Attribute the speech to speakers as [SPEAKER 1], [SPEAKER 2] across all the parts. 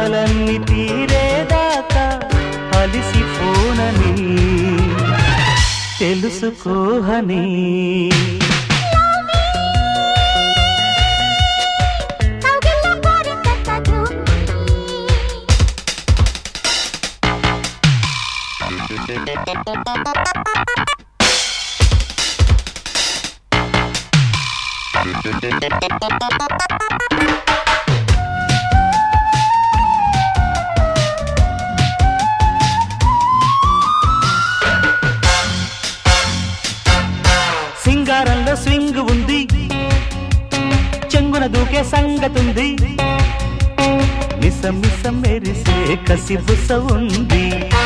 [SPEAKER 1] బాధలన్నీ తీరేదాకా అలిసిపోనని తెలుసుకోహని
[SPEAKER 2] కౌగిల్లో కోరిందంత ధూళి.
[SPEAKER 1] సింగారంలో స్వింగ్ ఉంది చెంగున దూకే సంగతుంది మిసం మిసం మెరిసే కసిబుస ఉంది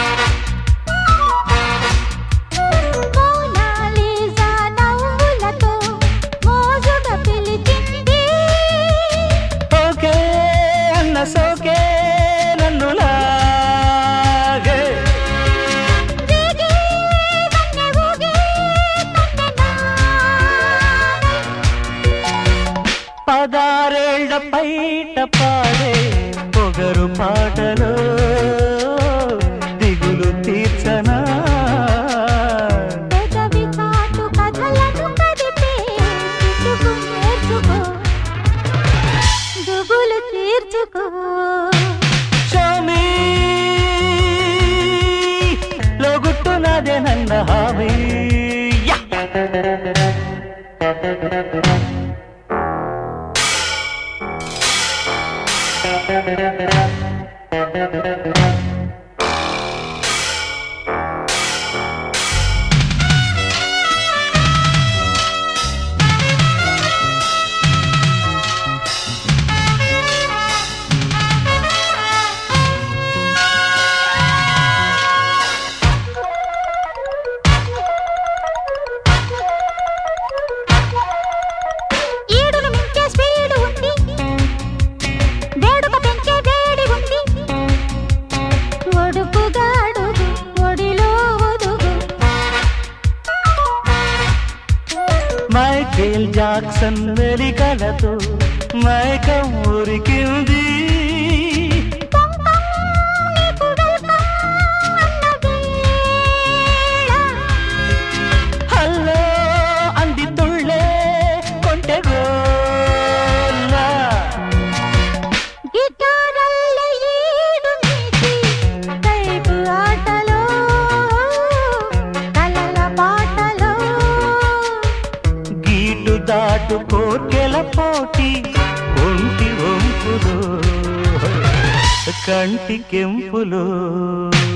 [SPEAKER 2] మోనాలిసా నవ్వులతో మోజుగా పిలిచింది.
[SPEAKER 1] ఓకే అన్న సోకే నన్ను లాగే
[SPEAKER 2] దిగి వన్నె ఊగి తందనాలై.
[SPEAKER 1] పదారేళ్ల పైట పాడే పొగరు పాటలో దిగులు తీర్చనా
[SPEAKER 2] పెదవి చాటు కథలను కదిపే కిటుకు నేర్చుకో దుగులు తీర్చుకో
[SPEAKER 1] స్వామి లోగుట్టున్నదే నన్న హామీ యా!
[SPEAKER 2] ఈడును మించే స్పీడు ఉంది వేడుక పెంచే వేడి ఉంది ఒడుపుగా అడుగు ఒడిలో ఒదుగు
[SPEAKER 1] మైకేల్ జాక్సన్ వెలికలతో మైకం ఉరికింది
[SPEAKER 2] పొంగం నీకు వెల్కమ్ అన్న వేళ
[SPEAKER 1] హల్లో అంది తుళ్ళే కొంటె గోల
[SPEAKER 2] గిటారల్లే ఈడు నీకి కైపు ఆటలో కలల పాటలో
[SPEAKER 1] గీటు దాటు కోర్కెల పోటీ ఒంటి వంపులో కంటి కెంపులో